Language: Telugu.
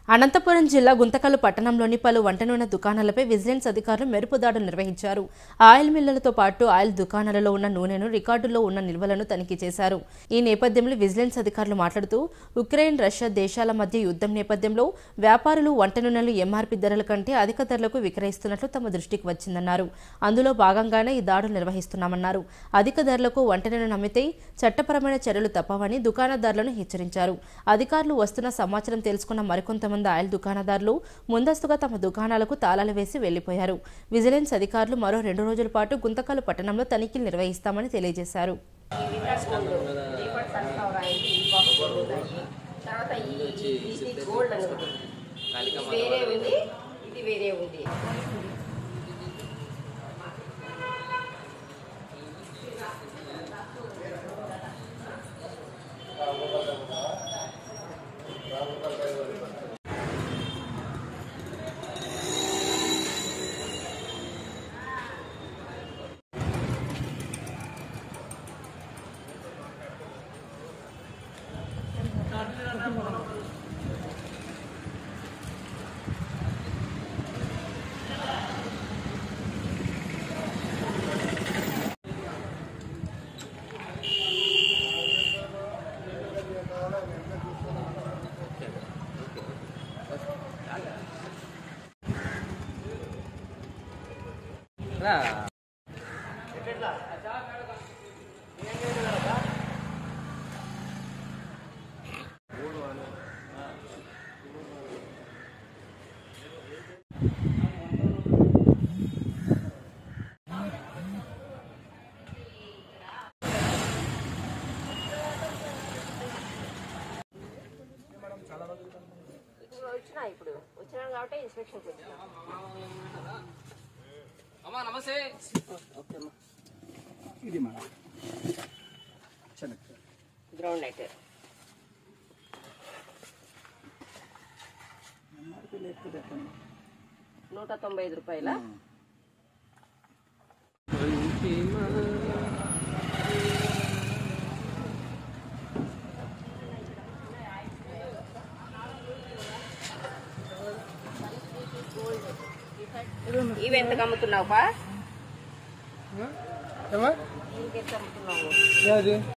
అనంతపురం జిల్లా గుంతకల్లు పట్టణంలోని పలు వంట నూనె దుకాణాలపై విజిలెన్స్ అధికారులు మెరుపు దాడులు నిర్వహించారు ఆయిల్ మిల్లులతో పాటు ఆయిల్ దుకాణాలలో ఉన్న నూనెను రికార్డుల్లో ఉన్న నిల్వలను తనిఖీ చేశారు ఈ నేపథ్యంలో విజిలెన్స్ అధికారులు మాట్లాడుతూ ఉక్రెయిన్ రష్యా దేశాల మధ్య యుద్ధం నేపథ్యంలో వ్యాపారులు వంట నూనెలు ఎంఆర్పీ ధరల కంటే అధిక ధరలకు విక్రయిస్తున్నట్లు తమ దృష్టికి వచ్చిందన్నారు అందులో భాగంగానే ఈ దాడులు నిర్వహిస్తున్నామన్నారు అధిక ధరలకు వంట నూనె నమ్మితే చట్టపరమైన చర్యలు తప్పవని దుకాణదారులను హెచ్చరించారు అధికారులు వస్తున్న సమాచారం తెలుసుకున్న మరికొంతమంది ఆయిల్ దుకాణదారులు ముందస్తుగా తమ దుకాణాలకు తాళాలు వేసి వెళ్లిపోయారు విజిలెన్స్ అధికారులు మరో రెండు రోజుల పాటు గుంతకల్లు పట్టణంలో తనిఖీలు నిర్వహిస్తామని తెలియజేశారు రిఫండ్ సన్ఫ్లవర్ ఆయిల్ ఈ బాక్స్ ఉన్నాయి తర్వాత ఈ ఇది గోల్డ్ అని ఉంది ఇది వేరే ఉంది ఇది వేరే ఉంది ఇప్పుడు వచ్చినా ఇప్పుడు వచ్చినా కాబట్టి ఇన్స్పెక్షన్కి వచ్చినా అమ్మా నమస్తే ఇది మన చెనక్కాయ గ్రౌండ్ నైట్ ఎంఆర్పీ లేకపోతే ఎట్లా? నూట తొంభై ఐదు రూపాయల ఇవి ఎంతకు అమ్ముతున్నావు పా ఏమా? ఇంకెంత అమ్ముతున్నావు ఏది